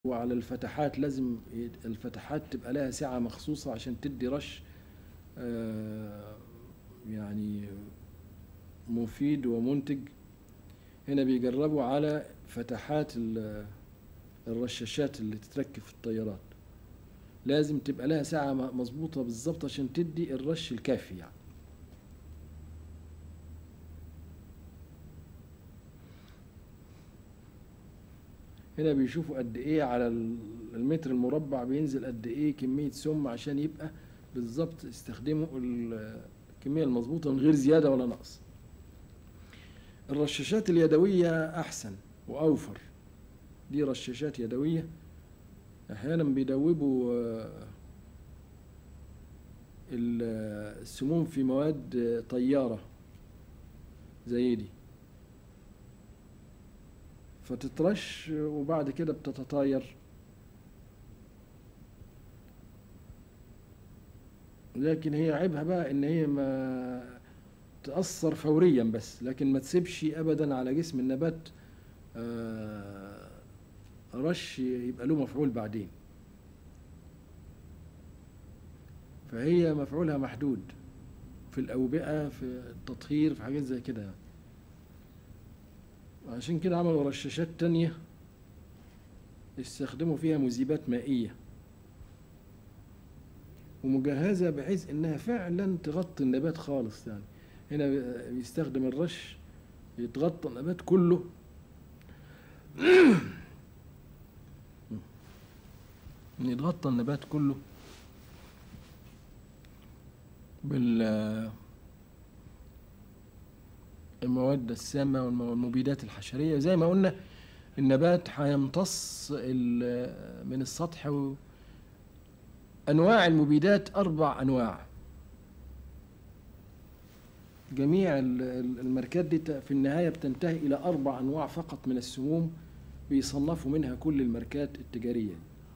وعلى الفتحات لازم يت- الفتحات تبقى لها سعة مخصوصة عشان تدي رش آه، يعني مفيد ومنتج هنا بيجربوا على فتحات ال- الرشاشات اللي تتركب في الطيارات لازم تبقى لها سعة م- مظبوطة بالظبط عشان تدي الرش الكافي يعني هنا بيشوفوا قد ايه على ال- المتر المربع بينزل قد ايه كمية سم عشان يبقى بالظبط يستخدموا ال- الكمية المظبوطة من غير زيادة ولا نقص الرشاشات اليدوية أحسن وأوفر دي رشاشات يدوية أحيانا بيدوبوا آه، ال- السموم في مواد آه، طيارة زي دي فتترش وبعد كده بتتطاير لكن هي عيبها بقى ان هي ما تأثر فوريا بس لكن ما تسيبش ابدا على جسم النبات آه، رش يبقى له مفعول بعدين فهي مفعولها محدود في الأوبئة في التطهير في حاجات زي كده يعني. عشان كده عملوا رشاشات تانية يستخدموا فيها مذيبات مائية ومجهزة بحيث إنها فعلا تغطي النبات خالص يعني هنا بيستخدم الرش يتغطى النبات كله يتغطى النبات كله بال المواد السامة والمبيدات الحشرية زي ما قلنا النبات هيمتص ال- من السطح و- أنواع المبيدات أربع أنواع جميع ال- ال- الماركات دي ت- في النهاية بتنتهي إلى أربع أنواع فقط من السموم بيصنفوا منها كل الماركات التجارية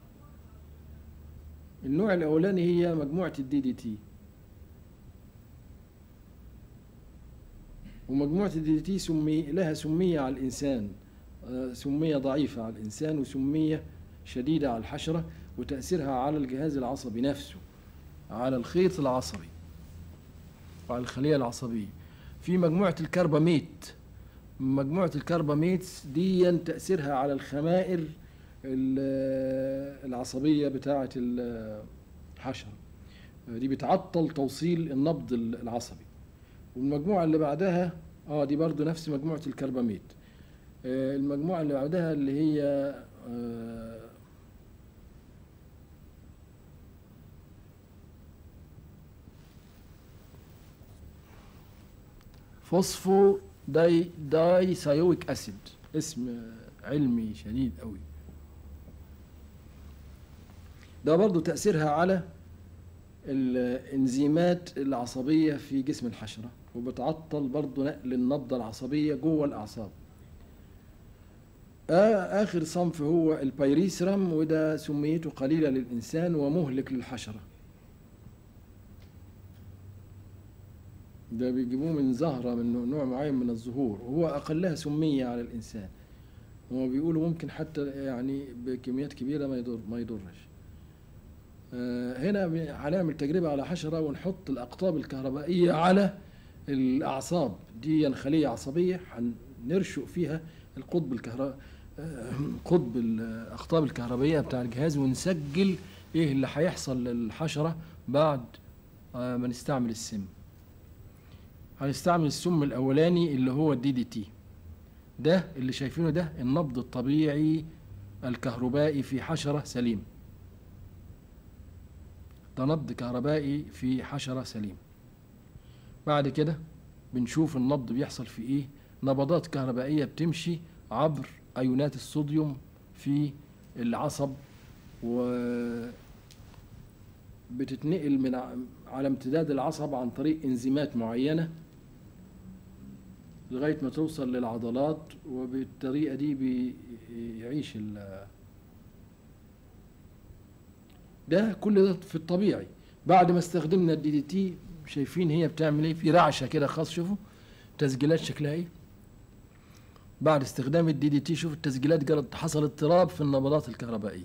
النوع الأولاني هي مجموعة الدي دي تي ومجموعة الدي دي تي سمي لها سمية على الإنسان آه، سمية ضعيفة على الإنسان وسمية شديدة على الحشرة وتأثيرها على الجهاز العصبي نفسه على الخيط العصبي وعلى الخلية العصبية في مجموعة الكرباميت مجموعة الكرباميت دي تأثيرها على الخمائر ال- العصبية بتاعة ال- الحشرة دي بتعطل توصيل النبض العصبي والمجموعة اللي بعدها اه دي برضو نفس مجموعة الكرباميت آه، المجموعة اللي بعدها اللي هي آه، فوسفو داي داي سايويك اسيد اسم آه، علمي شديد قوي ده برضو تأثيرها على الانزيمات العصبية في جسم الحشرة وبتعطل برضو نقل النبضة العصبية جوه الأعصاب آه آخر صنف هو البيريسرم وده سميته قليلة للإنسان ومهلك للحشرة ده بيجيبوه من زهرة من نوع معين من الزهور وهو أقلها سمية على الإنسان هو بيقولوا ممكن حتى يعني بكميات كبيرة ما يضر ما يضرش آه، هنا بي- هنعمل تجربة على حشرة ونحط الأقطاب الكهربائية على الأعصاب دي خلية عصبية هنرشق فيها القطب الكهرباء قطب الأقطاب الكهربائية بتاع الجهاز ونسجل إيه اللي هيحصل للحشرة بعد آه، ما نستعمل السم هنستعمل السم الأولاني اللي هو الدي دي تي ده اللي شايفينه ده النبض الطبيعي الكهربائي في حشرة سليمة ده نبض كهربائي في حشرة سليمة بعد كده بنشوف النبض بيحصل في ايه نبضات كهربائية بتمشي عبر ايونات الصوديوم في العصب و بتتنقل من ع- على امتداد العصب عن طريق انزيمات معينة لغاية ما توصل للعضلات وبالطريقة دي بيعيش ال ده كل ده في الطبيعي بعد ما استخدمنا الدي دي تي شايفين هي بتعمل ايه في رعشه كده خاص شوفوا تسجيلات شكلها ايه بعد استخدام الدي دي تي شوف التسجيلات قالت حصل اضطراب في النبضات الكهربائية